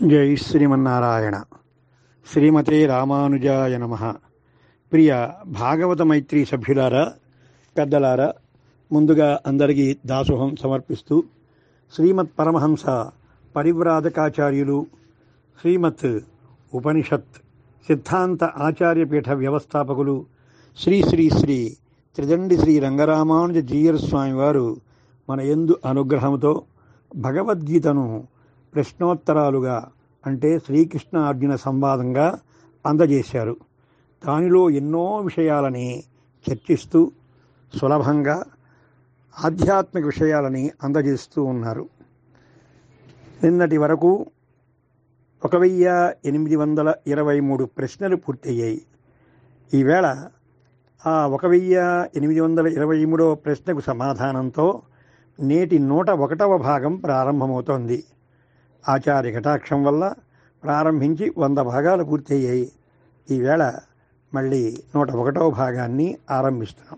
జై శ్రీమన్నారాయణ శ్రీమతే రామానుజాయ నమ ప్రియ భాగవత మైత్రి సభ్యులారా పెద్దలారా ముందుగా అందరికీ దాసోహం సమర్పిస్తూ శ్రీమత్ పరమహంస పరివ్రాజకాచార్యులు శ్రీమత్ ఉపనిషత్ సిద్ధాంత ఆచార్యపీఠ వ్యవస్థాపకులు శ్రీ శ్రీ శ్రీ త్రిదండి శ్రీ రంగరామానుజ జీయర్ స్వామి వారు మన ఎందు అనుగ్రహంతో భగవద్గీతను ప్రశ్నోత్తరాలుగా అంటే శ్రీకృష్ణ అర్జున సంవాదంగా అందజేశారు దానిలో ఎన్నో విషయాలని చర్చిస్తూ సులభంగా ఆధ్యాత్మిక విషయాలని అందజేస్తూ ఉన్నారు నిన్నటి వరకు ఒక వెయ్యి ఎనిమిది వందల ఇరవై మూడు ప్రశ్నలు పూర్తయ్యాయి ఈవేళ ఆ ఒక వెయ్యి ఎనిమిది వందల ఇరవై మూడవ ప్రశ్నకు సమాధానంతో నేటి నూట ఒకటవ భాగం ప్రారంభమవుతోంది ఆచార్య కటాక్షం వల్ల ప్రారంభించి వంద భాగాలు పూర్తయ్యాయి ఈవేళ మళ్ళీ నూట ఒకటవ భాగాన్ని ఆరంభిస్తున్నాం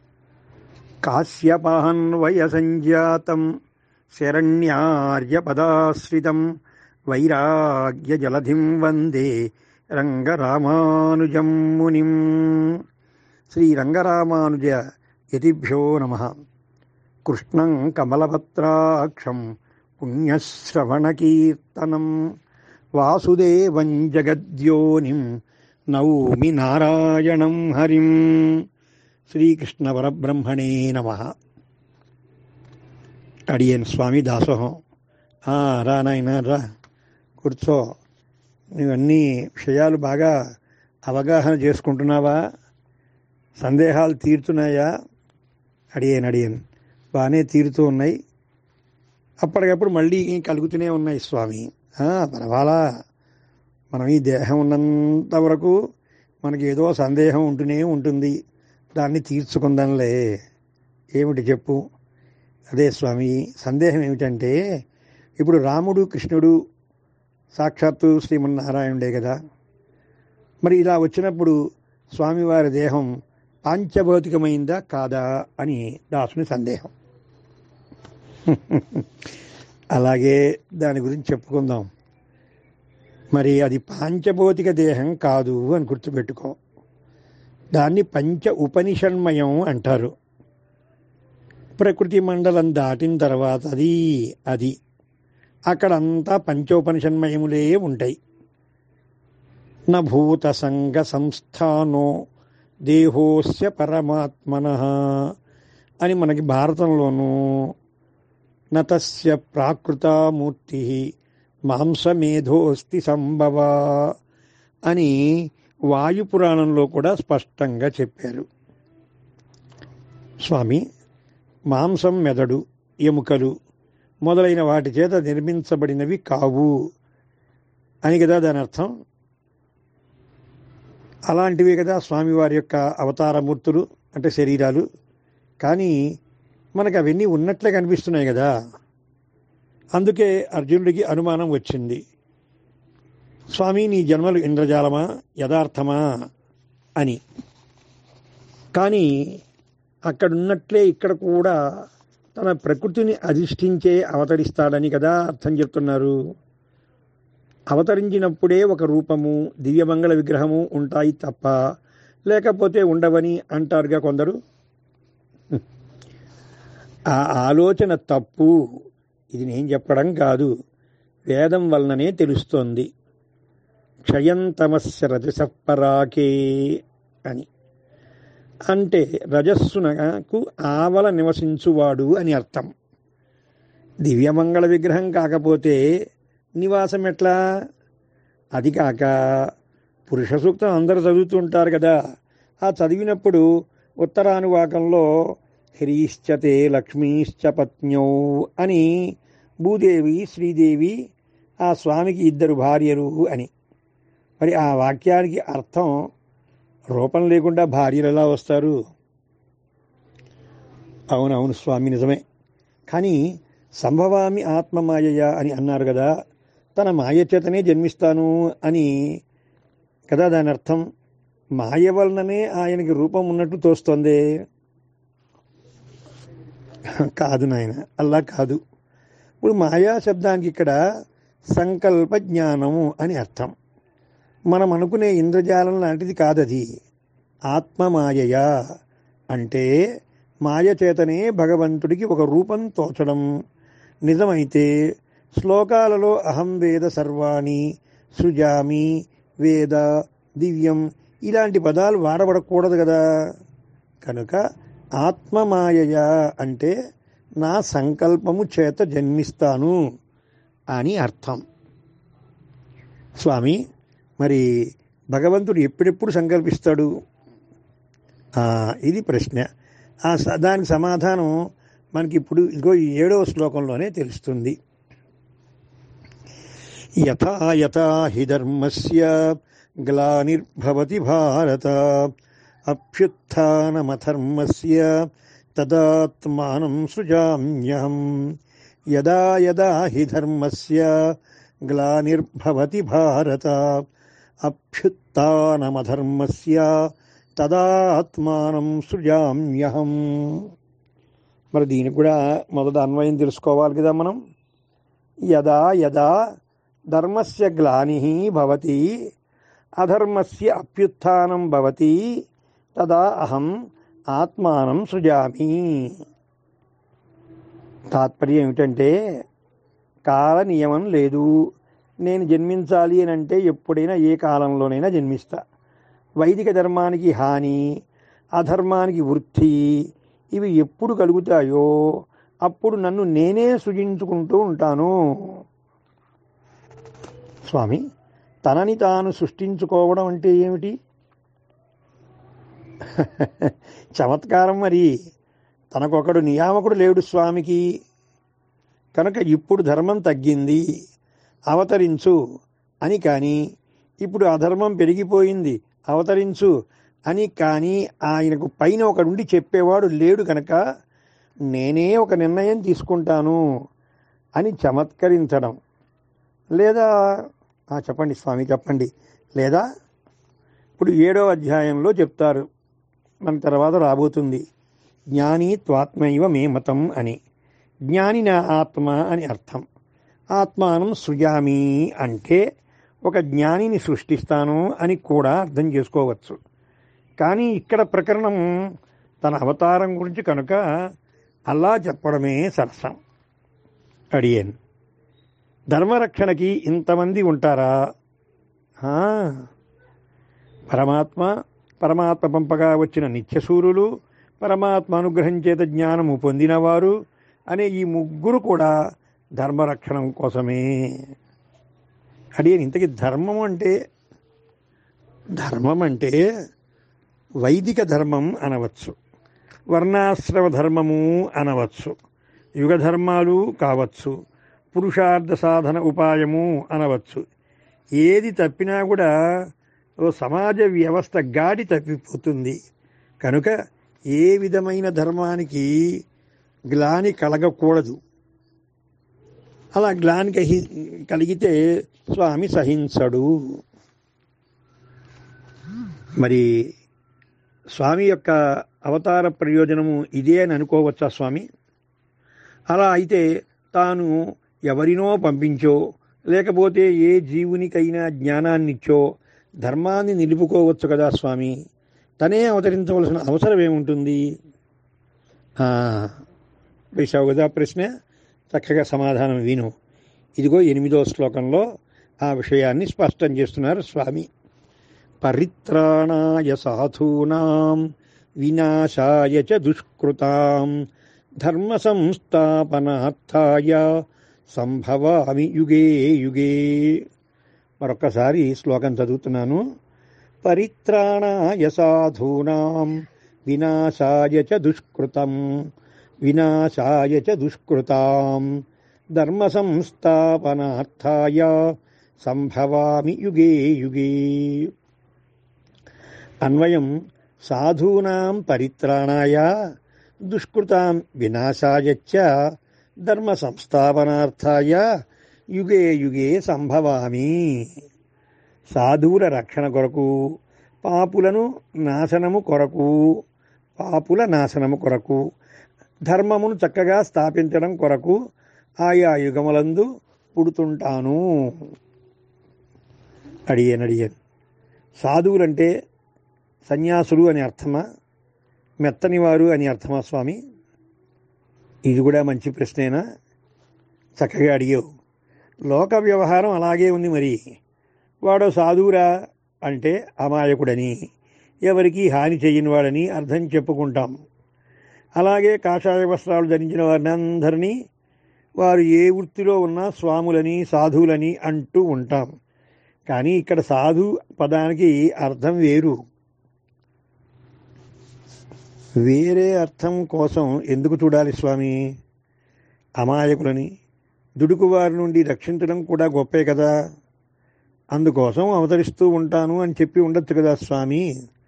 కాశ్యపాన్వయ సంజాతం శరణ్యార్యపదాశ్రితం వైరాగ్య జలధిం వందే రంగరామానుజం మునిం శ్రీరంగరామానుజ యతిభ్యో నమ కృష్ణం కమలపత్రాక్షం పుణ్యశ్రవణకీర్తనం వాసుదేవం జగద్యోనిం నౌమి నారాయణం హరిం శ్రీకృష్ణ పరబ్రహ్మణే నమ అడియన్ స్వామి దాసోహం ఆ, రా నాయన రా కూర్చో నువ్వన్నీ విషయాలు బాగా అవగాహన చేసుకుంటున్నావా సందేహాలు తీరుతున్నాయా అడియన్ అడియన్ బాగానే తీరుతూ ఉన్నాయి అప్పటికప్పుడు మళ్ళీ కలుగుతూనే ఉన్నాయి స్వామి ఆ, పర్వాలా మనం ఈ దేహం ఉన్నంత వరకు మనకి ఏదో సందేహం ఉంటూనే ఉంటుంది దాన్ని తీర్చుకుందాంలే ఏమిటి చెప్పు అదే స్వామి సందేహం ఏమిటంటే ఇప్పుడు రాముడు కృష్ణుడు సాక్షాత్తు శ్రీమన్నారాయణుడే కదా మరి ఇలా వచ్చినప్పుడు స్వామివారి దేహం పాంచభౌతికమైందా కాదా అని దాసుని సందేహం అలాగే దాని గురించి చెప్పుకుందాం మరి అది పాంచభౌతిక దేహం కాదు అని గుర్తుపెట్టుకో దాన్ని పంచ ఉపనిషన్మయం అంటారు ప్రకృతి మండలం దాటిన తర్వాత అది అది అక్కడంతా పంచోపనిషన్మయములే ఉంటాయి నూత సంగ సంస్థానో దేహోస్య పరమాత్మన అని మనకి భారతంలోనూ నతస్య ప్రాకృతామూర్తి మాంసమేధోస్తి సంభవ అని వాయుపురాణంలో కూడా స్పష్టంగా చెప్పారు స్వామి మాంసం మెదడు ఎముకలు మొదలైన వాటి చేత నిర్మించబడినవి కావు అని కదా దాని అర్థం అలాంటివి కదా స్వామివారి యొక్క అవతారమూర్తులు అంటే శరీరాలు కానీ మనకు అవన్నీ ఉన్నట్లే కనిపిస్తున్నాయి కదా అందుకే అర్జునుడికి అనుమానం వచ్చింది స్వామి నీ జన్మలు ఇంద్రజాలమా యథార్థమా అని కానీ అక్కడున్నట్లే ఇక్కడ కూడా తన ప్రకృతిని అధిష్ఠించే అవతరిస్తాడని కదా అర్థం చెప్తున్నారు అవతరించినప్పుడే ఒక రూపము దివ్యమంగళ విగ్రహము ఉంటాయి తప్ప లేకపోతే ఉండవని అంటారుగా కొందరు ఆ ఆలోచన తప్పు ఇది నేను చెప్పడం కాదు వేదం వలననే తెలుస్తోంది క్షయంతమస్య రజసపరాకే అని అంటే రజస్సునకు ఆవల నివసించువాడు అని అర్థం దివ్యమంగళ విగ్రహం కాకపోతే నివాసం ఎట్లా అది కాక పురుష సూక్తం అందరూ చదువుతుంటారు కదా ఆ చదివినప్పుడు ఉత్తరానువాకంలో హ్రీశ్చతే లక్ష్మీశ్చ పత్న్యౌ అని భూదేవి శ్రీదేవి ఆ స్వామికి ఇద్దరు భార్యలు అని మరి ఆ వాక్యానికి అర్థం రూపం లేకుండా భార్యలు ఎలా వస్తారు అవునవును స్వామి నిజమే కానీ సంభవామి ఆత్మమాయయ అని అన్నారు కదా తన మాయ చేతనే జన్మిస్తాను అని కదా దాని అర్థం మాయ వలననే ఆయనకి రూపం ఉన్నట్టు తోస్తోంది కాదు నాయన అలా కాదు ఇప్పుడు మాయా శబ్దానికి ఇక్కడ సంకల్ప జ్ఞానము అని అర్థం మనం అనుకునే ఇంద్రజాలం లాంటిది కాదది ఆత్మమాయయ అంటే మాయ చేతనే భగవంతుడికి ఒక రూపం తోచడం నిజమైతే శ్లోకాలలో అహం వేద సర్వాణి సృజామి వేద దివ్యం ఇలాంటి పదాలు వాడబడకూడదు కదా కనుక ఆత్మమాయయ అంటే నా సంకల్పము చేత జన్మిస్తాను అని అర్థం స్వామి మరి భగవంతుడు ఎప్పుడెప్పుడు సంకల్పిస్తాడు ఆ, ఇది ప్రశ్న ఆ స- దానికి సమాధానం మనకి ఇప్పుడు ఇదిగో ఈ ఏడవ శ్లోకంలోనే తెలుస్తుంది యథా యథా హి ధర్మస్య గ్లానిర్భవతి భారత అభ్యుత్నమధర్మస్య తదాత్మానం సృజామ్యహం యదా యదా హి ధర్మస్య గ్లానిర్భవతి భారత అభ్యుత్నమధర్మస్య తదాత్మానం సృజామ్యహం మరి దీనికి కూడా మొదట అన్వయం తెలుసుకోవాలి కదా మనం యదా యదా ధర్మస్య గ్లాని భవతి అధర్మస్య అభ్యుత్థానం భవతి తదా అహం ఆత్మానం సృజామి తాత్పర్యం ఏమిటంటే కాల నియమం లేదు నేను జన్మించాలి అని అంటే ఎప్పుడైనా ఏ కాలంలోనైనా జన్మిస్తా వైదిక ధర్మానికి హాని అధర్మానికి వృత్తి ఇవి ఎప్పుడు కలుగుతాయో అప్పుడు నన్ను నేనే సృజించుకుంటూ ఉంటాను స్వామి తనని తాను సృష్టించుకోవడం అంటే ఏమిటి చమత్కారం మరి తనకొకడు నియామకుడు లేడు స్వామికి కనుక ఇప్పుడు ధర్మం తగ్గింది అవతరించు అని కానీ ఇప్పుడు అధర్మం పెరిగిపోయింది అవతరించు అని కానీ ఆయనకు పైన ఒకడుండి చెప్పేవాడు లేడు కనుక నేనే ఒక నిర్ణయం తీసుకుంటాను అని చమత్కరించడం లేదా ఆ, చెప్పండి స్వామి చెప్పండి లేదా ఇప్పుడు ఏడో అధ్యాయంలో చెప్తారు మన తర్వాత రాబోతుంది జ్ఞాని త్వాత్మైవ మే మతం అని జ్ఞాని నా ఆత్మ అని అర్థం ఆత్మానం సృజామి అంటే ఒక జ్ఞానిని సృష్టిస్తాను అని కూడా అర్థం చేసుకోవచ్చు కానీ ఇక్కడ ప్రకరణం తన అవతారం గురించి కనుక అలా చెప్పడమే సరసం అడియన్ ధర్మరక్షణకి ఇంతమంది ఉంటారా ఆ, పరమాత్మ పరమాత్మ పంపగా వచ్చిన నిత్యసూరులు పరమాత్మ అనుగ్రహం చేత జ్ఞానము పొందినవారు అనే ఈ ముగ్గురు కూడా ధర్మరక్షణం కోసమే అడియన్ ఇంతకీ ధర్మం అంటే ధర్మం అంటే వైదిక ధర్మం అనవచ్చు వర్ణాశ్రమ ధర్మము అనవచ్చు యుగ ధర్మాలు కావచ్చు పురుషార్థ సాధన ఉపాయము అనవచ్చు ఏది తప్పినా కూడా ఓ సమాజ వ్యవస్థ గాడి తప్పిపోతుంది కనుక ఏ విధమైన ధర్మానికి గ్లాని కలగకూడదు అలా గ్లాని కహి- కలిగితే స్వామి సహించడు మరి స్వామి యొక్క అవతార ప్రయోజనము ఇదే అని అనుకోవచ్చా స్వామి అలా అయితే తాను ఎవరినో పంపించో లేకపోతే ఏ జీవునికైనా జ్ఞానాన్నిచ్చో ధర్మాన్ని నిలుపుకోవచ్చు కదా స్వామి తనే అవతరించవలసిన అవసరం ఏముంటుంది ఆ, వేశావు కదా ప్రశ్న చక్కగా సమాధానం విను ఇదిగో ఎనిమిదో శ్లోకంలో ఆ విషయాన్ని స్పష్టం చేస్తున్నారు స్వామి పరిత్రాణాయ సాధూనాం వినాశాయ చ దుష్కృతాం ధర్మ సంస్థాపనార్థాయ సంభవామి యుగే యుగే మరొక్కసారి శ్లోకం చదువుతున్నాను పరిత్రాణాయ సాధూనాం వినాశాయ చ దుష్కృతం వినాశాయ చ దుష్కృతాం ధర్మ సంస్థాపనార్థాయ సంభవామి యుగే యుగే అన్వయం సాధూనాం పరిత్రాణాయ దుష్కృతాం వినాశాయ చ ధర్మ సంస్థాపనార్థాయ యుగే యుగే సంభవామి సాధువుల రక్షణ కొరకు పాపులను నాశనము కొరకు పాపుల నాశనము కొరకు ధర్మమును చక్కగా స్థాపించడం కొరకు ఆయా యుగములందు పుడుతుంటాను అడిగాను అడిగాను సాధువులంటే సన్యాసులు అని అర్థమా మెత్తనివారు అని అర్థమా స్వామి ఇది కూడా మంచి ప్రశ్నేనా చక్కగా అడిగావు లోక వ్యవహారం అలాగే ఉంది మరి వాడు సాధువురా అంటే అమాయకుడని ఎవరికి హాని చేయని వాడని అర్థం చెప్పుకుంటాం అలాగే కాషాయ వస్త్రాలు ధరించిన వారిని అందరినీ వారు ఏ వృత్తిలో ఉన్నా స్వాములని సాధువులని అంటూ ఉంటాం కానీ ఇక్కడ సాధు పదానికి అర్థం వేరు వేరే అర్థం కోసం ఎందుకు చూడాలి స్వామి అమాయకులని దుడుకువారి నుండి రక్షించడం కూడా గొప్పే కదా అందుకోసం అవతరిస్తూ ఉంటాను అని చెప్పి ఉండొచ్చు కదా స్వామి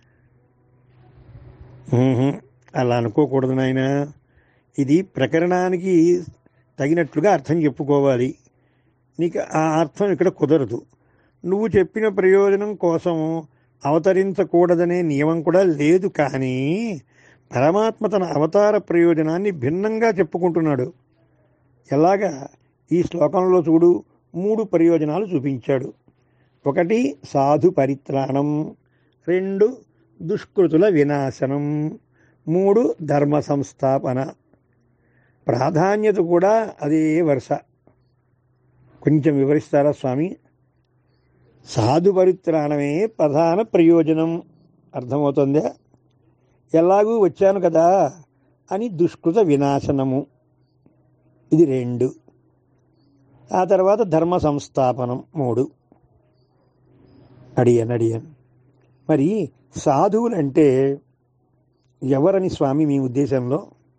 ఊహుం, అలా అనుకోకూడదు నాయన ఇది ప్రకరణానికి తగినట్లుగా అర్థం చెప్పుకోవాలి నీకు ఆ అర్థం ఇక్కడ కుదరదు నువ్వు చెప్పిన ప్రయోజనం కోసం అవతరించకూడదనే నియమం కూడా లేదు కానీ పరమాత్మ తన అవతార ప్రయోజనాన్ని భిన్నంగా చెప్పుకుంటున్నాడు ఎలాగా ఈ శ్లోకంలో చూడు మూడు ప్రయోజనాలు చూపించాడు ఒకటి సాధు పరిత్రాణం రెండు దుష్కృతుల వినాశనం మూడు ధర్మ సంస్థాపన ప్రాధాన్యత కూడా అదే వరుస కొంచెం వివరిస్తారా స్వామి సాధు పరిత్రాణమే ప్రధాన ప్రయోజనం అర్థమవుతుందా ఎలాగూ వచ్చాను కదా అని దుష్కృత వినాశనము ఇది రెండు ఆ తర్వాత ధర్మ సంస్థాపనం మూడు అడిగాను అడిగాను మరి సాధువులంటే ఎవరని స్వామి మీ ఉద్దేశంలో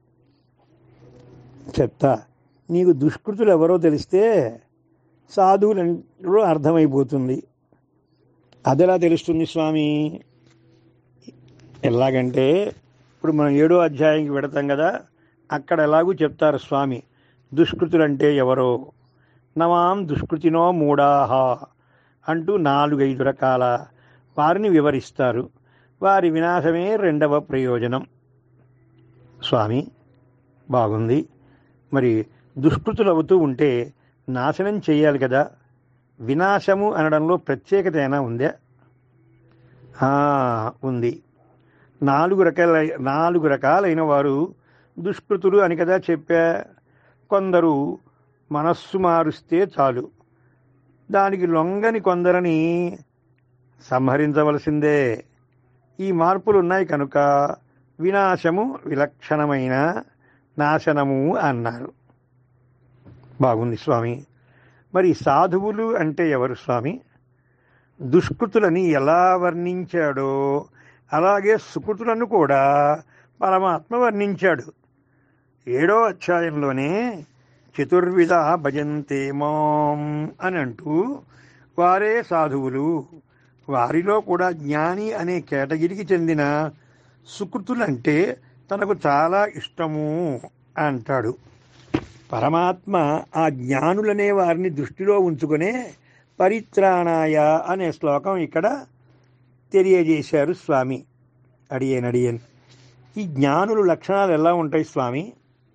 చెప్తా నీకు దుష్కృతులు ఎవరో తెలిస్తే సాధువులంలో అర్థమైపోతుంది అదెలా తెలుస్తుంది స్వామి ఎలాగంటే ఇప్పుడు మనం ఏడో అధ్యాయంకి పెడతాం కదా అక్కడ ఎలాగూ చెప్తారు స్వామి దుష్కృతులంటే ఎవరో నమాం దుష్కృతినో మూడాహ అంటూ నాలుగైదు రకాల వారిని వివరిస్తారు వారి వినాశమే రెండవ ప్రయోజనం స్వామి బాగుంది మరి దుష్కృతులు అవుతూ ఉంటే నాశనం చేయాలి కదా వినాశము అనడంలో ప్రత్యేకత ఏమైనా ఉందా ఆ, ఉంది నాలుగు రకాల నాలుగు రకాలైన వారు దుష్కృతులు అని కదా చెప్పా కొందరు మనస్సు మారుస్తే చాలు దానికి లొంగని కొందరని సంహరించవలసిందే ఈ మార్పులు ఉన్నాయి కనుక వినాశము విలక్షణమైన నాశనము అన్నారు బాగుంది స్వామి మరి సాధువులు అంటే ఎవరు స్వామి దుష్కృతులని ఎలా వర్ణించాడో అలాగే సుకృతులను కూడా పరమాత్మ వర్ణించాడు ఏడో అధ్యాయంలోనే చతుర్విధ భజంతే మాం అని అంటూ వారే సాధువులు వారిలో కూడా జ్ఞాని అనే కేటగిరికి చెందిన సుకృతులంటే తనకు చాలా ఇష్టము అంటాడు పరమాత్మ ఆ జ్ఞానులనే వారిని దృష్టిలో ఉంచుకునే పరిత్రాణాయ అనే శ్లోకం ఇక్కడ తెలియజేశారు స్వామి అడియన్ అడియన్ ఈ జ్ఞానుల లక్షణాలు ఎలా ఉంటాయి స్వామి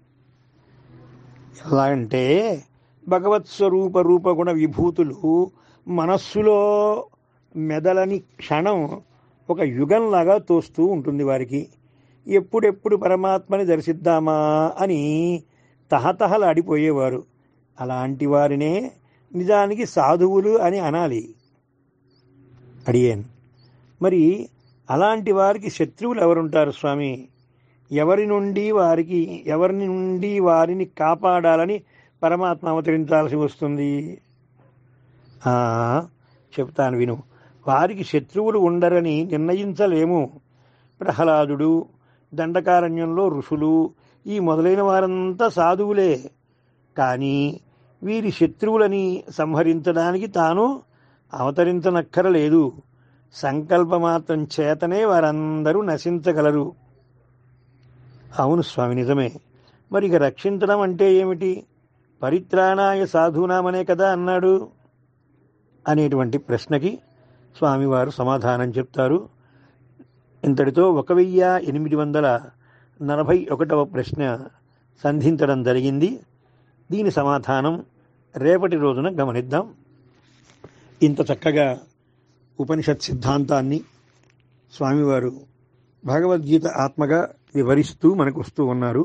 ఎలా అంటే భగవత్ స్వరూప రూపగుణ విభూతులు మనస్సులో మెదలని క్షణం ఒక యుగంలాగా తోస్తూ ఉంటుంది వారికి ఎప్పుడెప్పుడు పరమాత్మని దర్శిద్దామా అని తహతహలాడిపోయేవారు అలాంటి వారినే నిజానికి సాధువులు అని అనాలి అడిగాను మరి అలాంటి వారికి శత్రువులు ఎవరుంటారు స్వామి ఎవరి నుండి వారికి ఎవరి నుండి వారిని కాపాడాలని పరమాత్మ అవతరించాల్సి వస్తుంది ఆ, చెప్తాను విను వారికి శత్రువులు ఉండరని నిర్ణయించలేము ప్రహ్లాదుడు దండకారణ్యంలో ఋషులు ఈ మొదలైన వారంతా సాధువులే కానీ వీరి శత్రువులని సంహరించడానికి తాను అవతరించనక్కరలేదు సంకల్పమాత్రం చేతనే వారందరూ నశించగలరు అవును స్వామి నిజమే మరి ఇక రక్షించడం అంటే ఏమిటి పరిత్రాణాయ సాధూనామనే కదా అన్నాడు అనేటువంటి ప్రశ్నకి స్వామివారు సమాధానం చెప్తారు ఇంతటితో ఒక వెయ్యి ఎనిమిది వందల నలభై ఒకటవ ప్రశ్న సంధించడం జరిగింది దీని సమాధానం రేపటి రోజున గమనిద్దాం ఇంత చక్కగా ఉపనిషత్ సిద్ధాంతాన్ని స్వామివారు భగవద్గీత ఆత్మగా వివరిస్తూ మనకు వస్తూ ఉన్నారు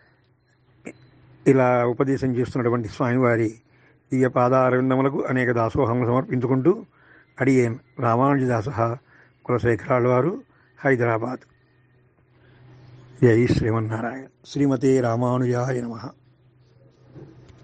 ఇలా ఉపదేశం చేస్తున్నటువంటి స్వామివారి దివ్య పాదారవిందములకు అనేక దాసోహములు సమర్పించుకుంటూ అడియేన్ రామానుజదాస కులశేఖరాల వారు హైదరాబాద్ జై శ్రీమన్నారాయణ శ్రీమతే రామానుజాయ నమః